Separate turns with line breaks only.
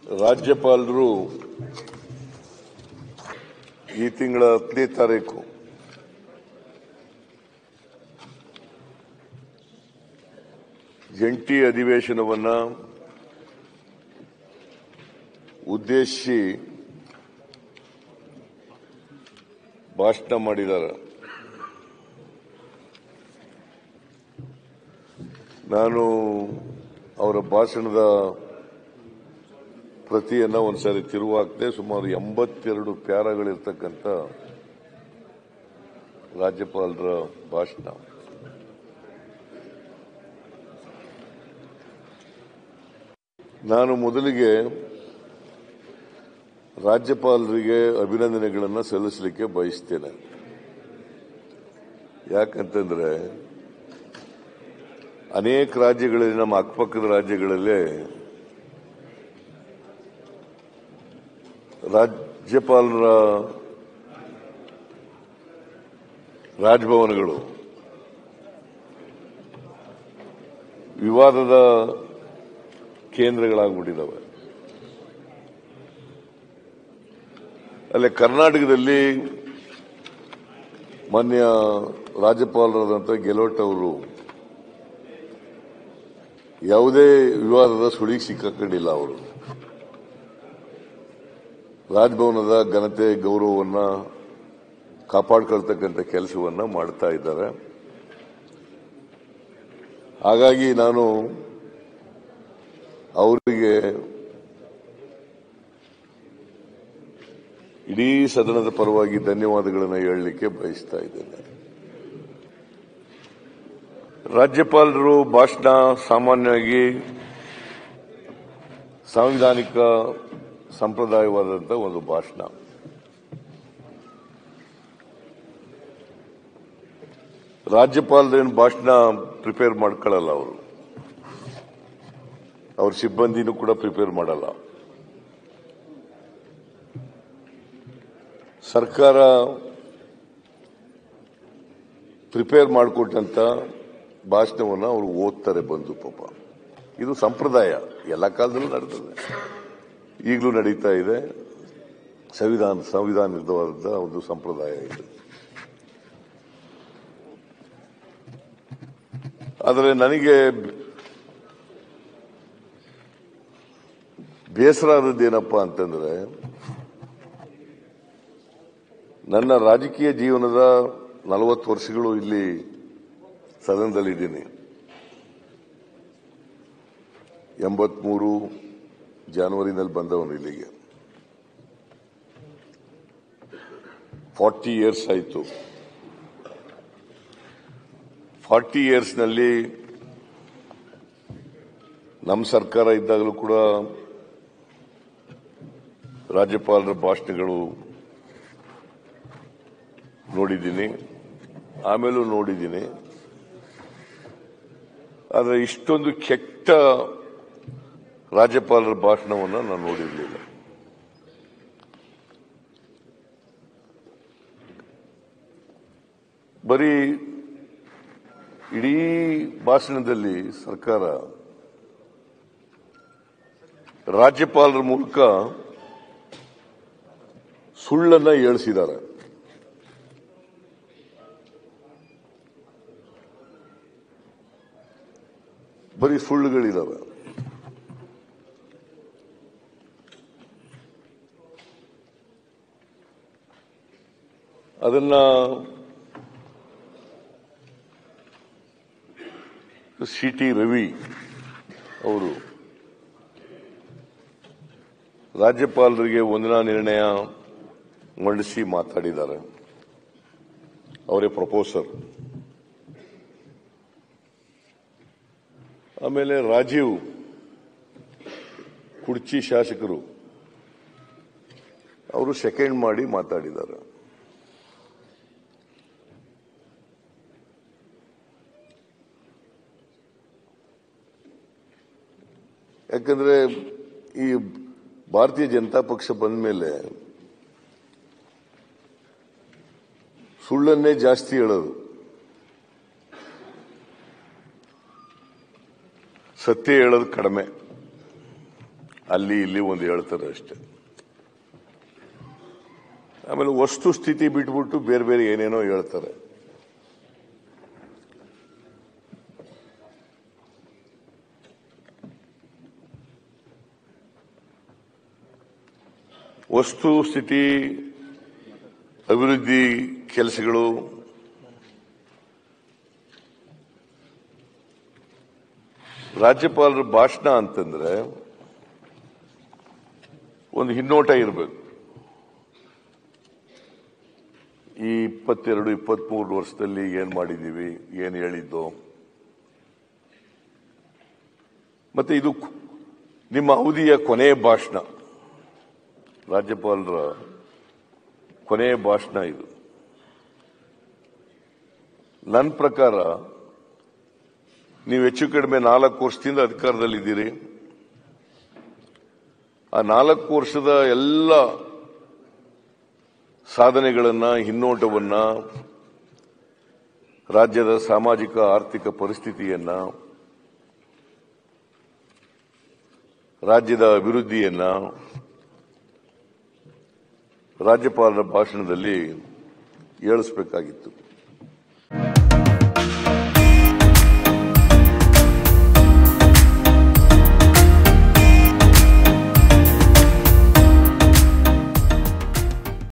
ರಾಜ್ಯಪಾಲರು ಈ ತಿಂಗಳ ಹತ್ತನೇ ತಾರೀಕು ಜಂಟಿ ಅಧಿವೇಶನವನ್ನ ಉದ್ದೇಶಿಸಿ ಭಾಷಣ ಮಾಡಿದ್ದಾರೆ ನಾನು ಅವರ ಭಾಷಣದ ಪ್ರತಿಯನ್ನ ಒಂದ್ಸಾರಿ ತಿರುವಾಕ್ದೆ ಸುಮಾರು ಎಂಬತ್ತೆರಡು ಪ್ಯಾರಗಳಿರ್ತಕ್ಕಂಥ ರಾಜ್ಯಪಾಲರ ಭಾಷಣ ನಾನು ಮೊದಲಿಗೆ ರಾಜ್ಯಪಾಲರಿಗೆ ಅಭಿನಂದನೆಗಳನ್ನು ಸಲ್ಲಿಸಲಿಕ್ಕೆ ಬಯಸ್ತೇನೆ ಯಾಕಂತಂದ್ರೆ ಅನೇಕ ರಾಜ್ಯಗಳಲ್ಲಿ ನಮ್ಮ ಅಕ್ಕಪಕ್ಕದ ರಾಜ್ಯಗಳಲ್ಲೇ ರಾಜ್ಯಪಾಲರ ರಾಜಭವನಗಳು ವಿವಾದದ ಕೇಂದ್ರಗಳಾಗ್ಬಿಟ್ಟಿದ್ದಾವೆ ಅಲ್ಲೇ ಕರ್ನಾಟಕದಲ್ಲಿ ಮಾನ್ಯ ರಾಜ್ಯಪಾಲರಾದಂಥ ಗೆಲೋಟ್ ಅವರು ಯಾವುದೇ ವಿವಾದದ ಸುಳಿಗೆ ಸಿಕ್ಕಾಕೊಂಡಿಲ್ಲ ಅವರು ರಾಜಭವನದ ಘನತೆ ಗೌರವವನ್ನ ಕಾಪಾಡ್ಕೊಳ್ತಕ್ಕಂಥ ಕೆಲಸವನ್ನ ಮಾಡ್ತಾ ಇದ್ದಾರೆ ಹಾಗಾಗಿ ನಾನು ಅವರಿಗೆ ಇಡೀ ಸದನದ ಪರವಾಗಿ ಧನ್ಯವಾದಗಳನ್ನು ಹೇಳಲಿಕ್ಕೆ ಬಯಸ್ತಾ ಇದ್ದೇನೆ ರಾಜ್ಯಪಾಲರು ಭಾಷಣ ಸಾಮಾನ್ಯವಾಗಿ ಸಾಂವಿಧಾನಿಕ ಸಂಪ್ರದಾಯವಾದಂಥ ಒಂದು ಭಾಷಣ ರಾಜ್ಯಪಾಲರೇನು ಭಾಷಣ ಪ್ರಿಪೇರ್ ಮಾಡ್ಕೊಳ್ಳಲ್ಲ ಅವರು ಅವ್ರ ಸಿಬ್ಬಂದಿನೂ ಕೂಡ ಪ್ರಿಪೇರ್ ಮಾಡಲ್ಲ ಸರ್ಕಾರ ಪ್ರಿಪೇರ್ ಮಾಡಿಕೊಟ್ಟಂತ ಭಾಷಣವನ್ನು ಅವರು ಓದ್ತಾರೆ ಬಂದು ಪಾಪ ಇದು ಸಂಪ್ರದಾಯ ಎಲ್ಲ ಕಾಲದಲ್ಲೂ ನಡೆದಿದೆ ಈಗಲೂ ನಡೀತಾ ಇದೆ ಸಂವಿಧಾನ ಸಂವಿಧಾನವಾದ ಒಂದು ಸಂಪ್ರದಾಯ ಇದು ಆದರೆ ನನಗೆ ಬೇಸರ ಆದದ್ದೇನಪ್ಪ ಅಂತಂದ್ರೆ ನನ್ನ ರಾಜಕೀಯ ಜೀವನದ ನಲವತ್ತು ವರ್ಷಗಳು ಇಲ್ಲಿ ಸದನದಲ್ಲಿದ್ದೀನಿ ಎಂಬತ್ಮೂರು ಜಾನ್ವರಿನಲ್ಲಿ ಬಂದವನು ಇಲ್ಲಿಗೆ ಫಾರ್ಟಿ ಇಯರ್ಸ್ ಆಯಿತು ಫಾರ್ಟಿ ಇಯರ್ಸ್ನಲ್ಲಿ ನಮ್ಮ ಸರ್ಕಾರ ಇದ್ದಾಗಲೂ ಕೂಡ ರಾಜ್ಯಪಾಲರ ಭಾಷಣಗಳು ನೋಡಿದ್ದೀನಿ ಆಮೇಲೂ ನೋಡಿದ್ದೀನಿ ಆದರೆ ಇಷ್ಟೊಂದು ಕೆಟ್ಟ ರಾಜ್ಯಪಾಲರ ಭಾಷಣವನ್ನು ನಾನು ನೋಡಿರಲಿಲ್ಲ ಬರೀ ಇಡೀ ಭಾಷಣದಲ್ಲಿ ಸರ್ಕಾರ ರಾಜ್ಯಪಾಲರ ಮೂಲಕ ಸುಳ್ಳನ್ನ ಹೇಳಿಸಿದ್ದಾರೆ ಬರೀ ಸುಳ್ಳುಗಳಿದಾವೆ ಅದನ್ನ ಸಿ ಟಿ ರವಿ ಅವರು ರಾಜ್ಯಪಾಲರಿಗೆ ವಂದನಾ ನಿರ್ಣಯ ಮಂಡಿಸಿ ಮಾತಾಡಿದ್ದಾರೆ ಅವರೇ ಪ್ರಪೋಸರ್ ಆಮೇಲೆ ರಾಜೀವ್ ಕುಡ್ಚಿ ಶಾಸಕರು ಅವರು ಸೆಕೆಂಡ್ ಮಾಡಿ ಮಾತಾಡಿದ್ದಾರೆ ಯಾಕಂದ್ರೆ ಈ ಭಾರತೀಯ ಜನತಾ ಪಕ್ಷ ಬಂದ ಮೇಲೆ ಸುಳ್ಳನ್ನೇ ಜಾಸ್ತಿ ಹೇಳೋದು ಸತ್ಯ ಹೇಳೋದು ಕಡಿಮೆ ಅಲ್ಲಿ ಇಲ್ಲಿ ಒಂದು ಹೇಳ್ತಾರೆ ಅಷ್ಟೇ ಆಮೇಲೆ ವಸ್ತು ಸ್ಥಿತಿ ಬಿಟ್ಬಿಟ್ಟು ಬೇರೆ ಬೇರೆ ಏನೇನೋ ಹೇಳ್ತಾರೆ ವಸ್ತು ಸ್ಥಿತಿ ಅಭಿವೃದ್ಧಿ ಕೆಲಸಗಳು ರಾಜ್ಯಪಾಲರ ಭಾಷಣ ಅಂತಂದ್ರೆ ಒಂದು ಹಿನ್ನೋಟ ಇರಬೇಕು ಈ ಇಪ್ಪತ್ತೆರಡು ಇಪ್ಪತ್ಮೂರು ವರ್ಷದಲ್ಲಿ ಏನ್ ಮಾಡಿದೀವಿ ಏನ್ ಹೇಳಿದ್ದು ಮತ್ತೆ ಇದು ಕು- ನಿಮ್ಮ ಅವಧಿಯ ಕೊನೆಯ ಭಾಷಣ ರಾಜ್ಯಪಾಲರ ಕೊನೆಯ ಭಾಷಣ ಇದು ನನ್ನ ಪ್ರಕಾರ ನೀವು ಹೆಚ್ಚು ಕಡಿಮೆ ನಾಲ್ಕು ವರ್ಷದಿಂದ ಅಧಿಕಾರದಲ್ಲಿದ್ದೀರಿ ಆ ನಾಲ್ಕು ವರ್ಷದ ಎಲ್ಲ ಸಾಧನೆಗಳನ್ನ ಹಿನ್ನೋಟವನ್ನ ರಾಜ್ಯದ ಸಾಮಾಜಿಕ ಆರ್ಥಿಕ ಪರಿಸ್ಥಿತಿಯನ್ನ ರಾಜ್ಯದ ಅಭಿವೃದ್ಧಿಯನ್ನ ರಾಜ್ಯಪಾಲರ ಭಾಷಣದಲ್ಲಿ ಹೇಳಿಸಬೇಕಾಗಿತ್ತು